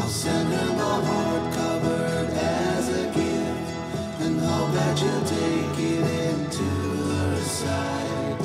I'll send her my heart covered as a gift, and hope that you'll take it into her side.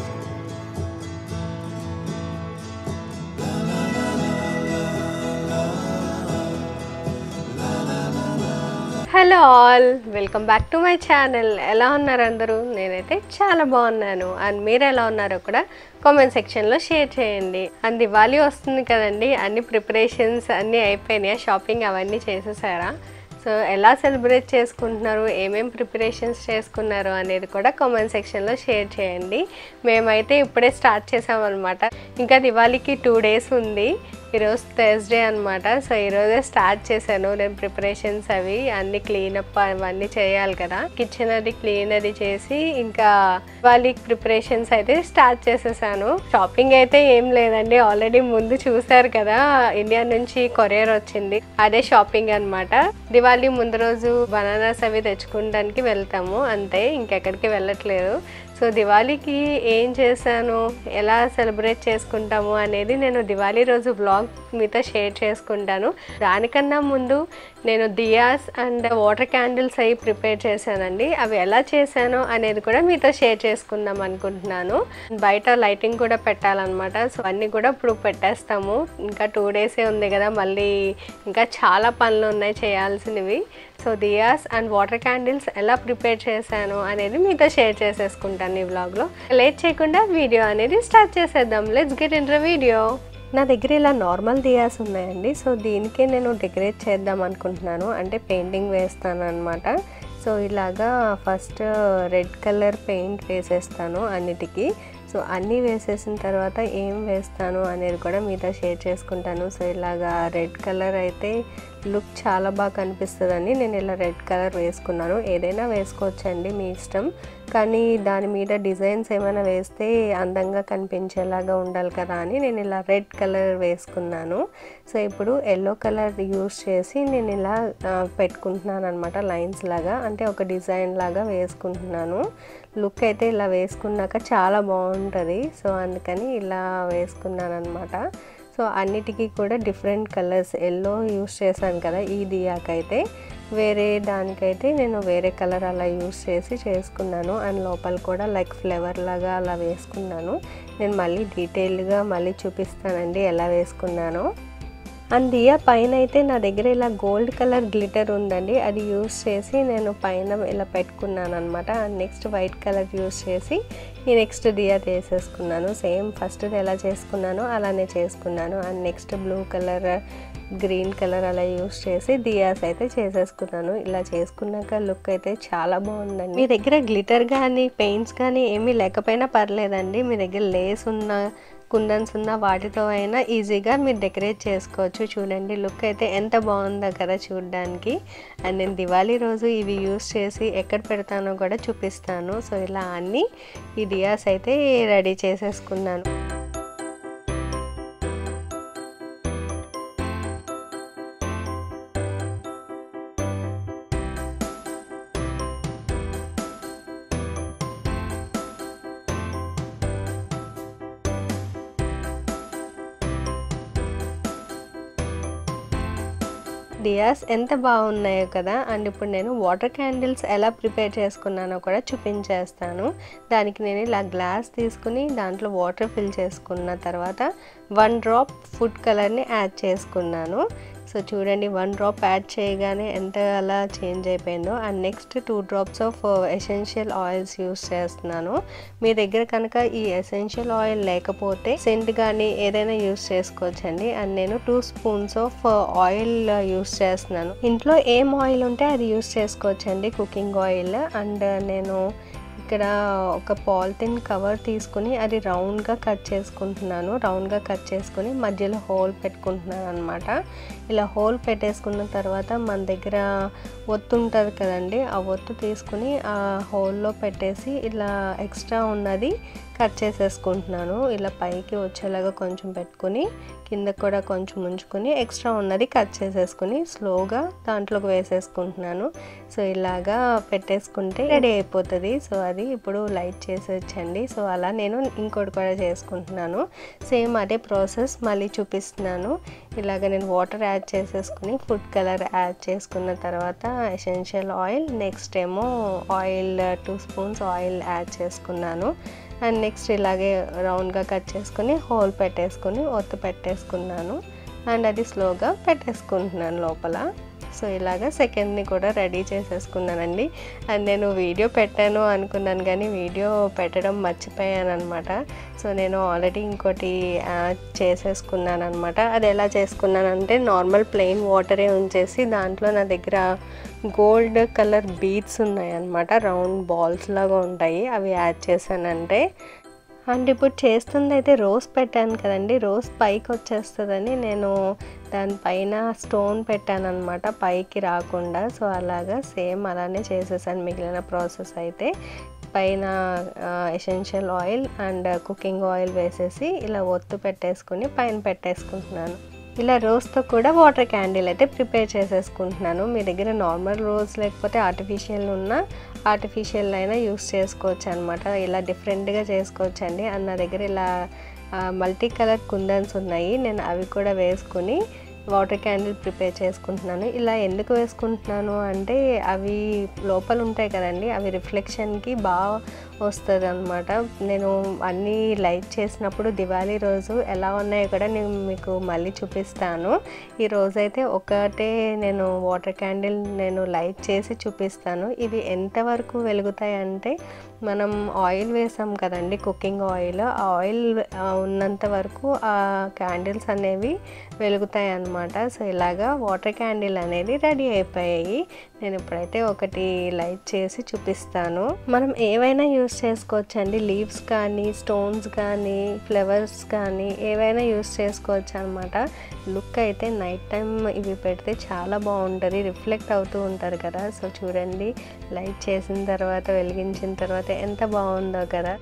Hello all welcome back to my channel ఎలా ఉన్నారు అందరూ నేనైతే చాలా బాగున్నాను and మీరు ఎలా ఉన్నారో కూడా కామెంట్ సెక్షన్లో షేర్ చేయండి అండ్ దివాళీ వస్తుంది కదండి అన్ని ప్రిపరేషన్స్ అన్నీ అయిపోయినాయా షాపింగ్ అవన్నీ చేసేసారా సో ఎలా సెలబ్రేట్ చేసుకుంటున్నారు ఏమేం ప్రిపరేషన్స్ చేసుకున్నారు అనేది కూడా కామెంట్ సెక్షన్లో షేర్ చేయండి మేమైతే ఇప్పుడే స్టార్ట్ చేసామన్నమాట ఇంకా దివాళీకి టూ డేస్ ఉంది ఈరోజు థర్స్డే అనమాట సో ఈరోజే స్టార్ట్ చేశాను నేను ప్రిపరేషన్స్ అవి అన్ని క్లీనప్ అవన్నీ చేయాలి కదా కిచెన్ అది క్లీన్ అది చేసి ఇంకా వాళ్ళకి ప్రిపరేషన్స్ అయితే స్టార్ట్ చేసేసాను షాపింగ్ అయితే ఏం లేదండి ఆల్రెడీ ముందు చూసారు కదా ఇండియా నుంచి కొరియర్ వచ్చింది అదే షాపింగ్ అనమాట దివాళీ ముందు రోజు బనానాస్ అవి తెచ్చుకోవడానికి వెళ్తాము అంతే ఇంకెక్కడికి వెళ్ళట్లేదు సో దివాళీకి ఏం చేశాను ఎలా సెలబ్రేట్ చేసుకుంటాము అనేది నేను దివాళీ రోజు బ్లాగ్ మీతో షేర్ చేసుకుంటాను దానికన్నా ముందు నేను దియాస్ అండ్ వాటర్ క్యాండిల్స్ అవి ప్రిపేర్ చేశానండి అవి ఎలా చేశాను అనేది కూడా మీతో షేర్ చేసుకుందాం అనుకుంటున్నాను బయట లైటింగ్ కూడా పెట్టాలన్నమాట సో అన్నీ కూడా ఇప్పుడు పెట్టేస్తాము ఇంకా టూ డేసే ఉంది కదా మళ్ళీ ఇంకా చాలా పనులు ఉన్నాయి చేయాల్సినవి so diyas and water candles ఎలా ప్రిపేర్ చేశాను అనేది మీతో షేర్ చేసేసుకుంటాను ఈ వ్లాగ్లో లేట్ చేయకుండా వీడియో అనేది స్టార్ట్ చేసేద్దాం లెట్స్ గెట్ ఇన్ వీడియో నా దగ్గర ఇలా నార్మల్ దియాస్ ఉన్నాయండి సో దీనికే నేను డెకరేట్ చేద్దాం అనుకుంటున్నాను అంటే పెయింటింగ్ వేస్తాను అనమాట సో ఇలాగా ఫస్ట్ రెడ్ కలర్ పెయింట్ వేసేస్తాను అన్నిటికీ సో అన్నీ వేసేసిన తర్వాత ఏం వేస్తాను అనేది కూడా మీతో షేర్ చేసుకుంటాను సో ఇలాగా రెడ్ కలర్ అయితే లుక్ చాలా బాగా కనిపిస్తుందని నేను ఇలా రెడ్ కలర్ వేసుకున్నాను ఏదైనా వేసుకోవచ్చండి మీ ఇష్టం కానీ దాని మీద డిజైన్స్ ఏమైనా వేస్తే అందంగా కనిపించేలాగా ఉండాలి కదా అని నేను ఇలా రెడ్ కలర్ వేసుకున్నాను సో ఇప్పుడు ఎల్లో కలర్ యూస్ చేసి నేను ఇలా ఆ, పెట్టుకుంటున్నాను అనమాట లైన్స్ లాగా అంటే ఒక డిజైన్ లాగా వేసుకుంటున్నాను లుక్ అయితే ఇలా వేసుకున్నాక చాలా బాగుంటుంది సో అందుకని ఇలా వేసుకున్నాను అనమాట సో అన్నిటికీ కూడా డిఫరెంట్ కలర్స్ ఎల్లో యూస్ చేశాను కదా ఈ దియాకైతే వేరే దానికైతే నేను వేరే కలర్ అలా యూస్ చేసి చేసుకున్నాను అండ్ లోపల కూడా లైక్ ఫ్లేవర్ లాగా అలా వేసుకున్నాను నేను మళ్ళీ డీటెయిల్గా మళ్ళీ చూపిస్తానండి ఎలా వేసుకున్నానో అండ్ దియా పైన అయితే నా దగ్గర ఇలా గోల్డ్ కలర్ గ్లిటర్ ఉందండి అది యూస్ చేసి నేను పైన ఇలా పెట్టుకున్నాను అనమాట and next white colour use చేసి ఈ నెక్స్ట్ దియా చేసేసుకున్నాను సేమ్ ఫస్ట్ ఎలా చేసుకున్నానో అలానే చేసుకున్నాను and next blue colour green colour అలా యూస్ చేసి దియాస్ అయితే చేసేసుకున్నాను ఇలా చేసుకున్నాక లుక్ అయితే చాలా బాగుందండి మీ దగ్గర గ్లిటర్ కానీ పెయింట్స్ కానీ ఏమీ లేకపోయినా పర్లేదండి మీ దగ్గర లేస్ ఉన్న కుందన్స్ ఉన్న వాటితో అయినా ఈజీగా మీరు డెకరేట్ చేసుకోవచ్చు చూడండి లుక్ అయితే ఎంత బాగుందో కదా చూడడానికి అండ్ నేను దివాళీ రోజు ఇవి యూస్ చేసి ఎక్కడ పెడతానో కూడా చూపిస్తాను సో ఇలా అన్నీ ఈ డియాస్ అయితే రెడీ చేసేసుకున్నాను డియాస్ ఎంత బాగున్నాయో కదా అండ్ ఇప్పుడు నేను వాటర్ క్యాండిల్స్ ఎలా ప్రిపేర్ చేసుకున్నానో కూడా చూపించేస్తాను దానికి నేను ఇలా గ్లాస్ తీసుకుని దాంట్లో వాటర్ ఫిల్ చేసుకున్న తర్వాత వన్ డ్రాప్ ఫుడ్ కలర్ని యాడ్ చేసుకున్నాను సో చూడండి వన్ డ్రాప్ యాడ్ చేయగానే ఎంత అలా చేంజ్ అయిపోయిందో and next two drops of essential oils use చేస్తున్నాను మీ దగ్గర కనుక ఈ ఎసెన్షియల్ ఆయిల్ లేకపోతే సెంట్ కానీ ఏదైనా యూస్ చేసుకోవచ్చండి అండ్ నేను two spoons of oil use చేస్తున్నాను ఇంట్లో ఏం ఆయిల్ ఉంటే అది యూస్ చేసుకోవచ్చండి కుకింగ్ ఆయిల్ అండ్ నేను ఇక్కడ ఒక పాలిథిన్ కవర్ తీసుకుని అది రౌండ్గా కట్ చేసుకుంటున్నాను రౌండ్గా కట్ చేసుకుని మధ్యలో హోల్ పెట్టుకుంటున్నాను అనమాట ఇలా హోల్ పెట్టేసుకున్న తర్వాత మన దగ్గర ఒత్తు ఉంటుంది కదండి ఆ ఒత్తు తీసుకుని ఆ హోల్లో పెట్టేసి ఇలా ఎక్స్ట్రా ఉన్నది కట్ చేసేసుకుంటున్నాను ఇలా పైకి వచ్చేలాగా కొంచెం పెట్టుకుని కింద కూడా కొంచెం ఉంచుకొని ఎక్స్ట్రా ఉన్నది కట్ చేసేసుకుని స్లోగా దాంట్లోకి వేసేసుకుంటున్నాను సో ఇలాగా పెట్టేసుకుంటే రెడీ అయిపోతుంది సో అది ఇప్పుడు లైట్ చేసేచ్చండి సో అలా నేను ఇంకోటి కూడా చేసుకుంటున్నాను సేమ్ అదే ప్రాసెస్ మళ్ళీ చూపిస్తున్నాను ఇలాగ నేను వాటర్ యాడ్ చేసేసుకుని ఫుడ్ కలర్ యాడ్ చేసుకున్న తర్వాత ఎసెన్షియల్ ఆయిల్ నెక్స్ట్ ఏమో oil two spoons oil add చేసుకున్నాను అండ్ నెక్స్ట్ ఇలాగే రౌండ్గా కట్ చేసుకుని హోల్ పెట్టేసుకుని ఒత్తు పెట్టేసుకున్నాను అండ్ అది స్లోగా పెట్టేసుకుంటున్నాను లోపల సో ఇలాగా సెకండ్ని కూడా రెడీ చేసేసుకున్నానండి అండ్ నేను వీడియో పెట్టాను అనుకున్నాను కానీ వీడియో పెట్టడం మర్చిపోయాను అనమాట సో నేను ఆల్రెడీ ఇంకోటి చేసేసుకున్నాను అనమాట అది ఎలా చేసుకున్నానంటే నార్మల్ ప్లెయిన్ వాటరే ఉంచేసి దాంట్లో నా దగ్గర గోల్డ్ కలర్ బీడ్స్ ఉన్నాయి అనమాట రౌండ్ బాల్స్ లాగా ఉంటాయి అవి యాడ్ చేశానంటే అండ్ ఇప్పుడు చేస్తుంది అయితే రోజ్ పెట్టాను కదండి రోజ్ పైకి వచ్చేస్తుందని నేను దానిపైన స్టోన్ పెట్టాను అనమాట పైకి రాకుండా సో అలాగా సేమ్ అలానే చేసేసాను మిగిలిన ప్రాసెస్ అయితే పైన essential oil and cooking oil వేసేసి ఇలా ఒత్తు పెట్టేసుకుని పైన పెట్టేసుకుంటున్నాను ఇలా రోజ్తో కూడా వాటర్ క్యాండిల్ అయితే ప్రిపేర్ చేసేసుకుంటున్నాను మీ దగ్గర నార్మల్ రోజ్ లేకపోతే ఆర్టిఫిషియల్ ఉన్న ఆర్టిఫిషియల్ అయినా యూస్ చేసుకోవచ్చు అనమాట ఇలా డిఫరెంట్గా చేసుకోవచ్చు అండి అండ్ నా దగ్గర ఇలా మల్టీ కలర్ కుందన్స్ ఉన్నాయి నేను అవి కూడా వేసుకుని వాటర్ క్యాండిల్ ప్రిపేర్ చేసుకుంటున్నాను ఇలా ఎందుకు వేసుకుంటున్నాను అంటే అవి లోపల ఉంటాయి కదండి అవి రిఫ్లెక్షన్కి బాగా వస్తుంది అనమాట నేను అన్నీ లైట్ చేసినప్పుడు దివాళీ రోజు ఎలా ఉన్నాయో కూడా నేను మీకు మళ్ళీ చూపిస్తాను ఈ రోజైతే ఒకటే నేను వాటర్ క్యాండిల్ నేను లైట్ చేసి చూపిస్తాను ఇవి ఎంతవరకు వెలుగుతాయి అంటే మనం ఆయిల్ వేసాం కదండి కుకింగ్ ఆయిల్ ఆ ఆయిల్ ఉన్నంత వరకు ఆ క్యాండిల్స్ అనేవి వెలుగుతాయి అన్నమాట సో ఇలాగా వాటర్ క్యాండిల్ అనేది రెడీ అయిపోయాయి నేను ఇప్పుడైతే ఒకటి లైట్ చేసి చూపిస్తాను మనం ఏవైనా యూస్ చేసుకోవచ్చు అండి లీవ్స్ కానీ స్టోన్స్ కానీ ఫ్లవర్స్ కానీ ఏవైనా యూస్ చేసుకోవచ్చు అనమాట లుక్ అయితే నైట్ టైం ఇవి పెడితే చాలా బాగుంటుంది రిఫ్లెక్ట్ అవుతూ ఉంటారు కదా సో చూడండి లైట్ చేసిన తర్వాత వెలిగించిన తర్వాత ఎంత బాగుందో కదా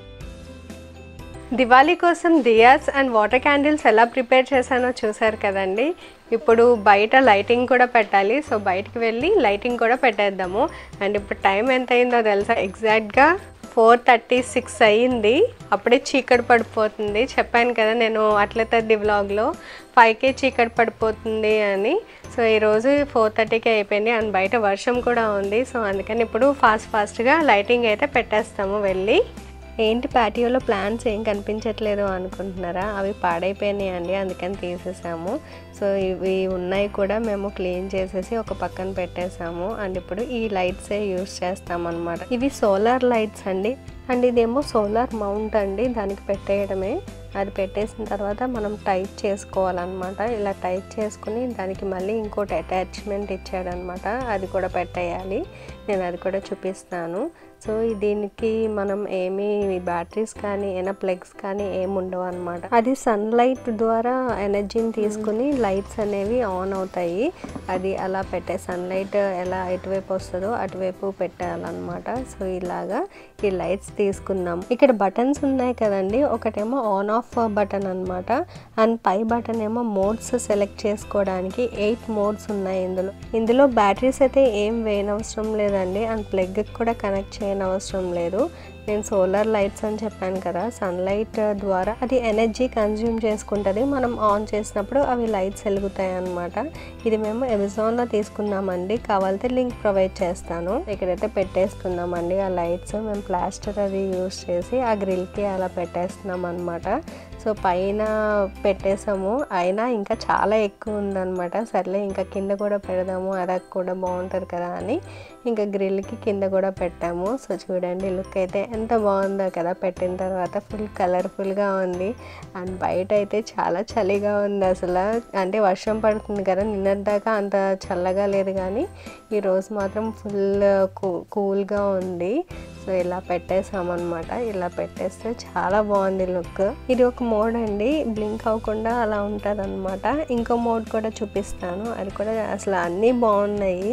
దివాళీ కోసం దియాస్ అండ్ వాటర్ క్యాండిల్స్ ఎలా ప్రిపేర్ చేశానో చూసారు కదండి ఇప్పుడు బయట లైటింగ్ కూడా పెట్టాలి సో బయటికి వెళ్ళి లైటింగ్ కూడా పెట్టేద్దాము అండ్ ఇప్పుడు టైం ఎంత అయిందో తెలుసా ఎగ్జాక్ట్గా ఫోర్ థర్టీ సిక్స్ అయ్యింది అప్పుడే చీకటి పడిపోతుంది చెప్పాను కదా నేను అట్ల తద్ది వ్లాగ్లో ఫైవ్కే చీకటి పడిపోతుంది అని సో ఈరోజు ఫోర్ థర్టీకి అయిపోయింది అండ్ బయట వర్షం కూడా ఉంది సో అందుకని ఇప్పుడు ఫాస్ట్ ఫాస్ట్గా లైటింగ్ అయితే పెట్టేస్తాము వెళ్ళి ఏంటి పాటియోలో ప్లాంట్స్ ఏం కనిపించట్లేదు అనుకుంటున్నారా అవి పాడైపోయినాయి అండి అందుకని తీసేసాము సో ఇవి ఉన్నాయి కూడా మేము క్లీన్ చేసేసి ఒక పక్కన పెట్టేసాము అండ్ ఇప్పుడు ఈ లైట్సే యూస్ చేస్తాం అనమాట ఇవి సోలార్ లైట్స్ అండి అండ్ ఇదేమో సోలార్ మౌంట్ అండి దానికి పెట్టేయడమే అది పెట్టేసిన తర్వాత మనం టైట్ చేసుకోవాలన్నమాట ఇలా టైట్ చేసుకుని దానికి మళ్ళీ ఇంకోటి అటాచ్మెంట్ ఇచ్చాడనమాట అది కూడా పెట్టేయాలి నేను అది కూడా చూపిస్తాను సో దీనికి మనం ఏమీ బ్యాటరీస్ కానీ ఏమైనా ప్లగ్స్ కానీ ఏమి ఉండవు అనమాట అది సన్లైట్ ద్వారా ఎనర్జీని తీసుకుని లైట్స్ అనేవి ఆన్ అవుతాయి అది అలా పెట్టే సన్లైట్ ఎలా ఎటువైపు వస్తుందో అటువైపు పెట్టాలన్నమాట సో ఇలాగా ఈ లైట్స్ తీసుకున్నాం ఇక్కడ బటన్స్ ఉన్నాయి కదండి ఒకటేమో ఆన్ ఆఫ్ బటన్ అనమాట అండ్ పై బటన్ ఏమో మోడ్స్ సెలెక్ట్ చేసుకోవడానికి ఎయిట్ మోడ్స్ ఉన్నాయి ఇందులో ఇందులో బ్యాటరీస్ అయితే ఏం వేయనవసరం లేదండి అండ్ ప్లగ్ కూడా కనెక్ట్ చేయనవసరం లేదు నేను సోలార్ లైట్స్ అని చెప్పాను కదా సన్లైట్ ద్వారా అది ఎనర్జీ కన్జ్యూమ్ చేసుకుంటుంది మనం ఆన్ చేసినప్పుడు అవి లైట్స్ వెలుగుతాయి అనమాట ఇది మేము అమెజాన్లో తీసుకున్నామండి కావాలంటే లింక్ ప్రొవైడ్ చేస్తాను ఇక్కడైతే పెట్టేసుకున్నామండి ఆ లైట్స్ మేము ప్లాస్టర్ అది యూస్ చేసి ఆ గ్రిల్కి అలా పెట్టేస్తున్నాం అనమాట సో పైన పెట్టేసాము అయినా ఇంకా చాలా ఎక్కువ ఉందన్నమాట సర్లే ఇంకా కింద కూడా పెడదాము అలా కూడా బాగుంటుంది కదా అని ఇంకా గ్రిల్కి కింద కూడా పెట్టాము సో చూడండి లుక్ అయితే ఎంత బాగుందో కదా పెట్టిన తర్వాత ఫుల్ కలర్ఫుల్గా ఉంది అండ్ బయట అయితే చాలా చలిగా ఉంది అసలు అంటే వర్షం పడుతుంది కదా నిన్నటిదాకా అంత చల్లగా లేదు కానీ ఈరోజు మాత్రం ఫుల్ కూ కూల్గా ఉంది సో ఇలా పెట్టేసామన్నమాట ఇలా పెట్టేస్తే చాలా బాగుంది లుక్ ఇది ఒక మోడ్ అండి బ్లింక్ అవ్వకుండా అలా ఉంటుంది అనమాట ఇంకో మోడ్ కూడా చూపిస్తాను అది కూడా అసలు అన్నీ బాగున్నాయి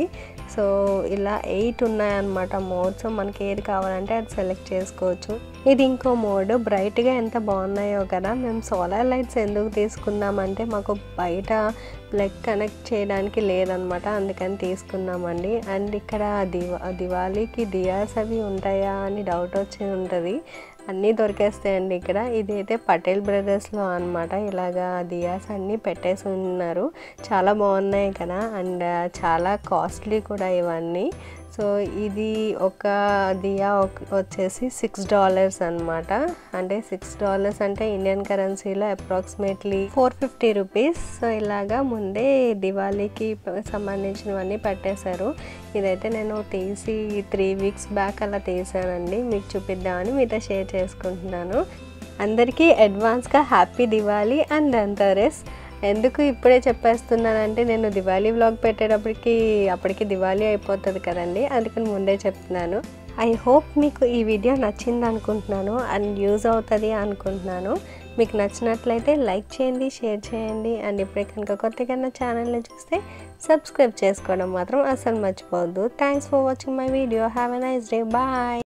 సో ఇలా ఎయిట్ ఉన్నాయన్నమాట మోడ్స్ మనకి ఏది కావాలంటే అది సెలెక్ట్ చేసుకోవచ్చు ఇది ఇంకో మోడ్ బ్రైట్గా ఎంత బాగున్నాయో కదా మేము సోలార్ లైట్స్ ఎందుకు తీసుకున్నామంటే మాకు బయట ప్లగ్ కనెక్ట్ చేయడానికి లేదనమాట అందుకని తీసుకున్నామండి అండ్ ఇక్కడ దివా దివాళీకి దియాస్ అవి ఉంటాయా అని డౌట్ వచ్చి ఉంటుంది అన్నీ దొరికేస్తాయండి ఇక్కడ ఇదైతే పటేల్ బ్రదర్స్లో అనమాట ఇలాగా దియాస్ అన్నీ పెట్టేసి ఉన్నారు చాలా బాగున్నాయి కదా అండ్ చాలా కాస్ట్లీ కూడా ఇవన్నీ సో ఇది ఒక దియా ఒక- వచ్చేసి సిక్స్ డాలర్స్ అనమాట అంటే సిక్స్ డాలర్స్ అంటే ఇండియన్ కరెన్సీలో approximately four fifty rupees so ఇలాగా ముందే దివాళీకి ప- సంబంధించినవన్నీ పెట్టేశారు ఇదైతే నేను తీసి త్రీ వీక్స్ బ్యాక్ అలా తీసానండి మీకు చూపిద్దామని మీతో షేర్ చేసుకుంటున్నాను అందరికీ అడ్వాన్స్గా హ్యాపీ దివాళీ అండ్ ధన్తెరస్ ఎందుకు ఇప్పుడే చెప్పేస్తున్నానంటే నేను దివాళీ వ్లాగ్ పెట్టేటప్పటికి అప్పటికి దివాళీ అయిపోతుంది కదండి అందుకని ముందే చెప్తున్నాను ఐ హోప్ మీకు ఈ వీడియో నచ్చింది అనుకుంటున్నాను అండ్ యూజ్ అవుతుంది అనుకుంటున్నాను మీకు నచ్చినట్లయితే లైక్ చేయండి షేర్ చేయండి అండ్ ఇప్పుడే కనుక కొత్తగా నా ఛానల్ని చూస్తే సబ్స్క్రైబ్ చేసుకోవడం మాత్రం అసలు మర్చిపోవద్దు thanks for watching my video have a nice day bye